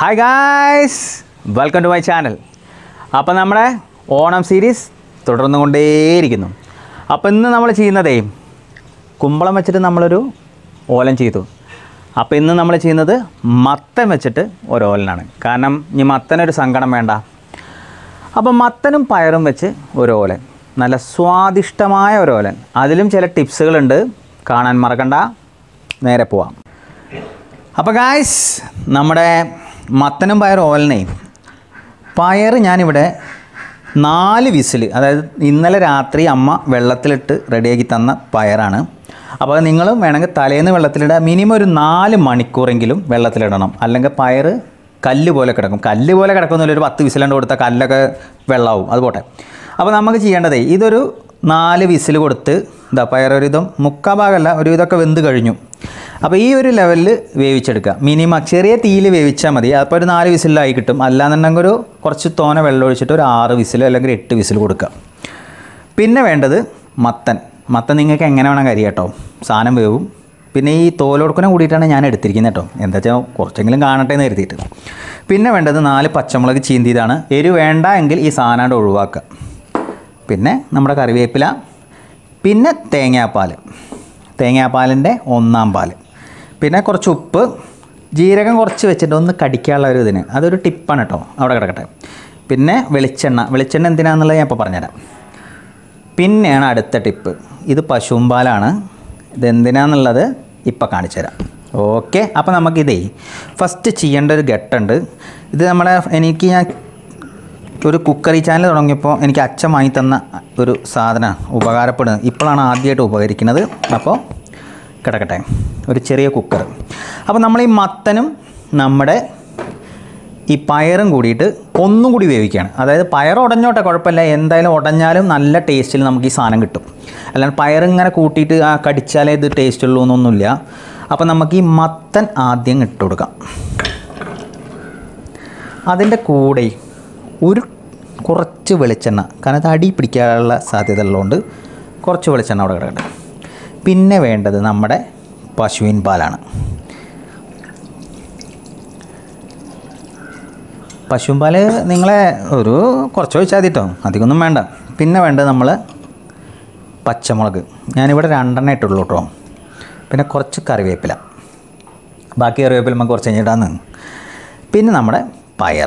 hi guys welcome to my channel അപ്പോൾ നമ്മുടെ Onam series തുടർന്നു കൊണ്ടേയിരിക്കുന്നു അപ്പോൾ ഇന്ന് നമ്മൾ ചെയ്യുന്നതേ കുമ്പളം വെച്ചിട്ട് നമ്മളൊരു ഓലൻ ചെയ്തു അപ്പോൾ ഇന്ന് നമ്മൾ ചെയ്യുന്നത് മത്തൻ വെച്ചിട്ട് ഒരു ഓലനാണ് കാരണം ഇനി മത്തനൊരു സങ്കടം വേണ്ട അപ്പം മത്തനും പയറും വെച്ച് ഒരു ഓലൻ നല്ല സ്വാദിഷ്ടമായ ഒരു ഓലൻ അതിലും ചില ടിപ്സുകളുണ്ട് കാണാൻ മറക്കണ്ട നേരെ പോവാം അപ്പോൾ ഗായ്സ് നമ്മുടെ മത്തനും പയർ ഓലനെ പയർ ഞാനിവിടെ നാല് വിസിൽ അതായത് ഇന്നലെ രാത്രി അമ്മ വെള്ളത്തിലിട്ട് റെഡിയാക്കി തന്ന പയറാണ് അപ്പോൾ നിങ്ങളും വേണമെങ്കിൽ തലേന്ന് വെള്ളത്തിലിടുക മിനിമം ഒരു നാല് മണിക്കൂറെങ്കിലും വെള്ളത്തിലിടണം അല്ലെങ്കിൽ പയർ കല്ല് പോലെ കിടക്കും കല്ല് പോലെ കിടക്കുന്നില്ല ഒരു പത്ത് വിസിലണ്ട് കൊടുത്താൽ കല്ലൊക്കെ വെള്ളമാവും അത് പോട്ടെ അപ്പോൾ നമുക്ക് ചെയ്യേണ്ടതേ ഇതൊരു നാല് വിസിൽ കൊടുത്ത് ഇതാ പയറൊരിതും മുക്കാ ഭാഗമല്ല ഒരു ഇതൊക്കെ വെന്ത് കഴിഞ്ഞു അപ്പോൾ ഈ ഒരു ലെവലിൽ വേവിച്ചെടുക്കുക മിനിമം ചെറിയ തീയിൽ വേവിച്ചാൽ മതി അപ്പോൾ ഒരു നാല് വിസിലായി കിട്ടും അല്ലാന്നുണ്ടെങ്കിൽ ഒരു കുറച്ച് തോനെ വെള്ളം ഒഴിച്ചിട്ട് ഒരു ആറ് വിസിൽ അല്ലെങ്കിൽ എട്ട് വിസിൽ കൊടുക്കുക പിന്നെ വേണ്ടത് മത്തൻ മത്തൻ നിങ്ങൾക്ക് എങ്ങനെ വേണം കരി കേട്ടോ സാധനം വേവും പിന്നെ ഈ തോലൊടുക്കനെ കൂടിയിട്ടാണ് ഞാൻ എടുത്തിരിക്കുന്നത് കേട്ടോ എന്താ വെച്ചാൽ കുറച്ചെങ്കിലും കാണട്ടെ എന്ന് കരുതിയിട്ട് പിന്നെ വേണ്ടത് നാല് പച്ചമുളക് ചീന്തിയതാണ് എരി വേണ്ട എങ്കിൽ ഈ സാധനം ഒഴിവാക്കുക പിന്നെ നമ്മുടെ കറിവേപ്പില പിന്നെ തേങ്ങാപ്പാൽ തേങ്ങാപ്പാലിൻ്റെ ഒന്നാം പാൽ പിന്നെ കുറച്ച് ഉപ്പ് ജീരകം കുറച്ച് വെച്ചിട്ട് ഒന്ന് കടിക്കാനുള്ള ഒരു ഇതിന് അതൊരു ടിപ്പാണ് കേട്ടോ അവിടെ കിടക്കട്ടെ പിന്നെ വെളിച്ചെണ്ണ വെളിച്ചെണ്ണ എന്തിനാണെന്നുള്ളത് ഞാൻ ഇപ്പോൾ പറഞ്ഞുതരാം പിന്നെയാണ് അടുത്ത ടിപ്പ് ഇത് പശുമ്പാലാണ് ഇതെന്തിനാന്നുള്ളത് ഇപ്പം കാണിച്ചു തരാം ഓക്കെ അപ്പോൾ നമുക്കിതേ ഫസ്റ്റ് ചെയ്യേണ്ട ഒരു ഘട്ടമുണ്ട് ഇത് നമ്മളെ എനിക്ക് ഞാൻ ഒരു കുക്കറി ചാനൽ തുടങ്ങിയപ്പോൾ എനിക്ക് അച്ഛൻ വാങ്ങി തന്ന ഒരു സാധനം ഉപകാരപ്പെടുന്നത് ഇപ്പോഴാണ് ആദ്യമായിട്ട് ഉപകരിക്കുന്നത് അപ്പോൾ കിടക്കട്ടെ ഒരു ചെറിയ കുക്കർ അപ്പോൾ നമ്മൾ ഈ മത്തനും നമ്മുടെ ഈ പയറും കൂടിയിട്ട് ഒന്നും കൂടി വേവിക്കുകയാണ് അതായത് പയർ ഉടഞ്ഞോട്ടെ കുഴപ്പമില്ല എന്തായാലും ഉടഞ്ഞാലും നല്ല ടേസ്റ്റിൽ നമുക്ക് ഈ സാധനം കിട്ടും അല്ലാണ്ട് പയറിങ്ങനെ കൂട്ടിയിട്ട് ആ കടിച്ചാലേ ഇത് ടേസ്റ്റ് ഉള്ളൂ എന്നൊന്നുമില്ല അപ്പോൾ നമുക്ക് ഈ മത്തൻ ആദ്യം ഇട്ട് കൊടുക്കാം അതിൻ്റെ കൂടെ ഒരു കുറച്ച് വെളിച്ചെണ്ണ കാരണം അത് അടി പിടിക്കാനുള്ള സാധ്യത ഉള്ളതുകൊണ്ട് കുറച്ച് വെളിച്ചെണ്ണ അവിടെ കിടക്കട്ടെ പിന്നെ വേണ്ടത് നമ്മുടെ പശുവിൻ പാലാണ് പശുവിൻ പാൽ നിങ്ങളെ ഒരു കുറച്ച് ഒഴിച്ചാൽ മതി കേട്ടോ അധികമൊന്നും വേണ്ട പിന്നെ വേണ്ടത് നമ്മൾ പച്ചമുളക് ഞാനിവിടെ രണ്ടെണ്ണം ഇട്ടുള്ളൂ കേട്ടോ പിന്നെ കുറച്ച് കറിവേപ്പില ബാക്കി കറിവേപ്പില നമുക്ക് കുറച്ച് കഴിഞ്ഞിട്ടാന്ന് പിന്നെ നമ്മുടെ പയർ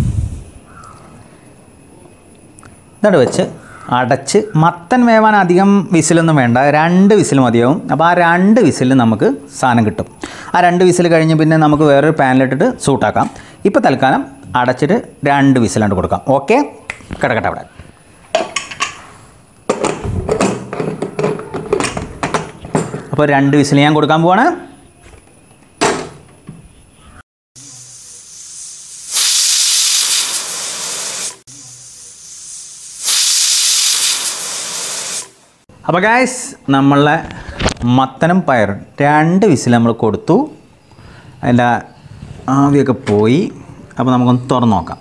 ഇതോട് വെച്ച് അടച്ച് മത്തൻ വേവാൻ അധികം വിസിലൊന്നും വേണ്ട രണ്ട് വിസിൽ മതിയാവും അപ്പോൾ ആ രണ്ട് വിസിൽ നമുക്ക് സാധനം കിട്ടും ആ രണ്ട് വിസിൽ കഴിഞ്ഞ് പിന്നെ നമുക്ക് വേറൊരു പാനിലിട്ടിട്ട് സൂട്ടാക്കാം ഇപ്പോൾ തൽക്കാലം അടച്ചിട്ട് രണ്ട് വിസിലാണ്ട് കൊടുക്കാം ഓക്കെ കിടക്കട്ടെ അവിടെ അപ്പോൾ രണ്ട് വിസിൽ ഞാൻ കൊടുക്കാൻ പോവാണ് അപ്പോൾ ഗായ്സ് നമ്മളെ മത്തനും പയറും രണ്ട് വിസിൽ നമ്മൾ കൊടുത്തു അതിൻ്റെ ആവിയൊക്കെ പോയി അപ്പോൾ നമുക്കൊന്ന് തുറന്ന് നോക്കാം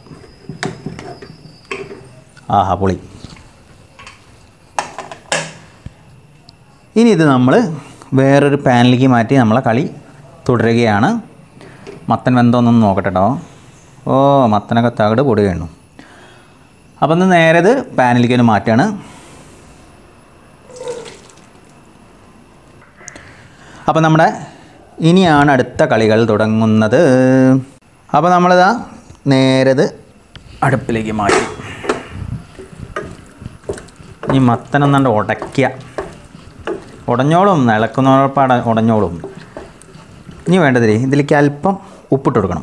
ആഹാ പൊളി ഇനി ഇത് നമ്മൾ വേറൊരു പാനിലേക്ക് മാറ്റി നമ്മളെ കളി തുടരുകയാണ് മത്തൻ വെന്തോന്നൊന്ന് നോക്കട്ടെ കേട്ടോ ഓ മത്തനൊക്കെ തകട് പൊടി വീണു അപ്പം ഒന്ന് നേരെ ഇത് പാനിലേക്ക് ഒന്ന് മാറ്റുകയാണ് അപ്പോൾ നമ്മുടെ ഇനിയാണ് അടുത്ത കളികൾ തുടങ്ങുന്നത് അപ്പോൾ നമ്മളിതാ നേരത് അടുപ്പിലേക്ക് മാറ്റി ഇനി മത്തനൊന്നാണ്ട് ഉടയ്ക്കുക ഉടഞ്ഞോളും ഇളക്കുന്നോടൊപ്പം ഉടഞ്ഞോളും ഇനി വേണ്ടതില്ലേ ഇതിലേക്ക് അല്പം ഉപ്പിട്ട് കൊടുക്കണം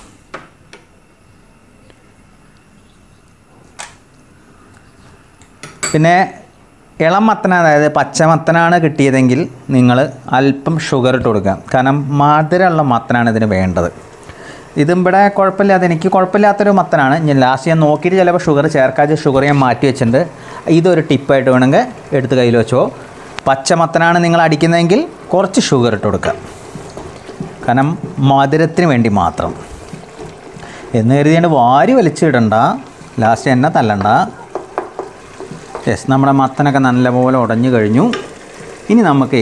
പിന്നെ ഇളം മത്തന അതായത് പച്ചമത്തനാണ് കിട്ടിയതെങ്കിൽ നിങ്ങൾ അല്പം ഷുഗർ ഇട്ട് കൊടുക്കുക കാരണം മധുരമുള്ള മത്തനാണ് ഇതിന് വേണ്ടത് ഇതും ഇവിടെ കുഴപ്പമില്ലാത്ത എനിക്ക് കുഴപ്പമില്ലാത്തൊരു മത്തനാണ് ഞാൻ ലാസ്റ്റ് ഞാൻ നോക്കിയിട്ട് ചിലപ്പോൾ ഷുഗർ ചേർക്കാതെ ഷുഗർ ഞാൻ മാറ്റി വെച്ചിട്ടുണ്ട് ഇതൊരു ടിപ്പായിട്ട് വേണമെങ്കിൽ എടുത്ത് കയ്യിൽ വെച്ചോ പച്ചമത്തനാണ് നിങ്ങൾ അടിക്കുന്നതെങ്കിൽ കുറച്ച് ഷുഗർ ഇട്ട് കൊടുക്കുക കാരണം മധുരത്തിന് വേണ്ടി മാത്രം എന്ന് കരുതിയാണ്ട് വാരി വലിച്ചിടണ്ട ലാസ്റ്റ് എന്നെ തല്ലണ്ട യെസ് നമ്മുടെ മത്തനൊക്കെ നല്ലപോലെ ഉടഞ്ഞു കഴിഞ്ഞു ഇനി നമുക്ക്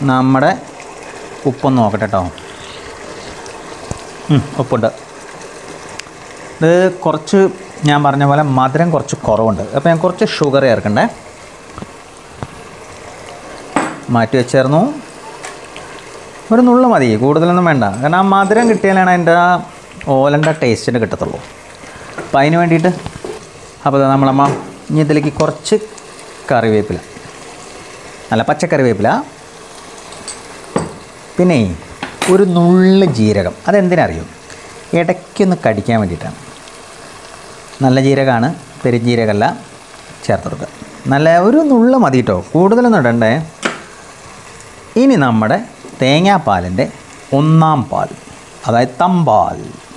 നമ്മുടെ ഉപ്പൊന്ന് നോക്കട്ടെ കേട്ടോ ഉം, ഉപ്പുണ്ട് ഇത് കുറച്ച് ഞാൻ പറഞ്ഞ പോലെ മധുരം കുറച്ച് കുറവുണ്ട് അപ്പോൾ ഞാൻ കുറച്ച് ഷുഗർ ചേർക്കണ്ടേ മാറ്റി വെച്ചേർന്നു ഒരു നുള്ളു മതി കൂടുതലൊന്നും വേണ്ട കാരണം ആ മധുരം കിട്ടിയാലാണ് അതിൻ്റെ ആ ഓലൻ്റെ ടേസ്റ്റിന് കിട്ടത്തുള്ളൂ അപ്പം അതിന് വേണ്ടിയിട്ട് അപ്പോൾ ദാ നമ്മളമ്മ ഇനി ഇതിലേക്ക് കുറച്ച് കറിവേപ്പില നല്ല പച്ചക്കറിവേപ്പില പിന്നെ ഒരു നുള്ള് ജീരകം അതെന്തിനറിയും ഇടയ്ക്കൊന്ന് കടിക്കാൻ വേണ്ടിയിട്ടാണ് നല്ല ജീരകമാണ് പെരുംജീരകമല്ല ചേർത്ത് കൊടുക്കുക നല്ല ഒരു നുള്ള് മതി കേട്ടോ കൂടുതലൊന്നും ഇടണ്ടേ ഇനി നമ്മുടെ തേങ്ങാപ്പാലിൻ്റെ ഒന്നാം പാൽ അതായത് തമ്പാൽ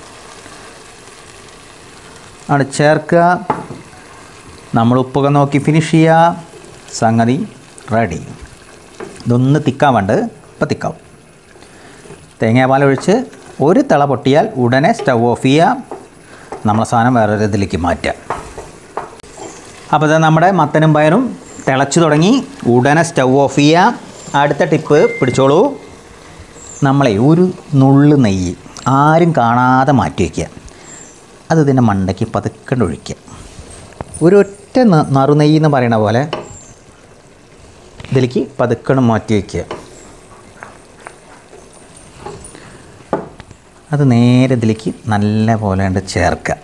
അവിടെ ചേർക്കുക നമ്മൾ ഉപ്പൊക്കെ നോക്കി ഫിനിഷ് ചെയ്യുക സംഗതി റെഡി ഇതൊന്ന് തിക്കാൻ വേണ്ട ഇപ്പം തിക്കാവും തേങ്ങാപ്പാൽ ഒഴിച്ച് ഒരു തിള പൊട്ടിയാൽ ഉടനെ സ്റ്റൗ ഓഫ് ചെയ്യുക നമ്മളെ സാധനം വേറൊരു ഇതിലേക്ക് മാറ്റുക അപ്പോൾ ഇത് നമ്മുടെ മത്തനും പയറും തിളച്ചു തുടങ്ങി ഉടനെ സ്റ്റൗ ഓഫ് ചെയ്യുക അടുത്ത ടിപ്പ് പിടിച്ചോളൂ നമ്മളെ ഒരു നുള്ള് നെയ്യ് ആരും കാണാതെ മാറ്റി വയ്ക്കുക അത് ഇതിൻ്റെ മണ്ടയ്ക്ക് പതുക്കണ്ട് ഒഴിക്കുക ഒരു ഒറ്റ ന- നറുനെയ്യ് എന്ന് പറയണ പോലെ ഇതിലേക്ക് പതുക്കണം മാറ്റി വയ്ക്കുക അത് നേരെ ഇതിലേക്ക് നല്ല പോലെ ഉണ്ട് ചേർക്കുക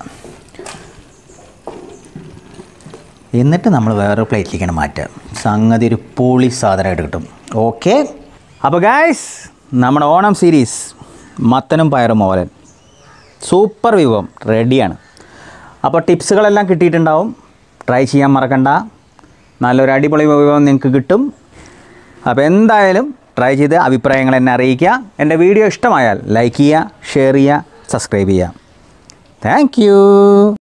എന്നിട്ട് നമ്മൾ വേറെ പ്ലേറ്റിലേക്കാണ് മാറ്റുക സംഗതി ഒരു പൊളി സാധനമായിട്ട് കിട്ടും ഓക്കെ അപ്പോൾ ഗായ്സ് നമ്മുടെ ഓണം സീരീസ് മത്തനും പയറും മോലൻ സൂപ്പർ വിഭവം റെഡിയാണ് അപ്പോൾ ടിപ്സുകളെല്ലാം കിട്ടിയിട്ടുണ്ടാവും ട്രൈ ചെയ്യാൻ മറക്കണ്ട നല്ലൊരു അടിപൊളി വിഭവം നിങ്ങൾക്ക് കിട്ടും അപ്പോൾ എന്തായാലും ട്രൈ ചെയ്ത് അഭിപ്രായങ്ങൾ എന്നെ അറിയിക്കുക എൻ്റെ വീഡിയോ ഇഷ്ടമായാൽ ലൈക്ക് ചെയ്യുക ഷെയർ ചെയ്യുക സബ്സ്ക്രൈബ് ചെയ്യുക താങ്ക്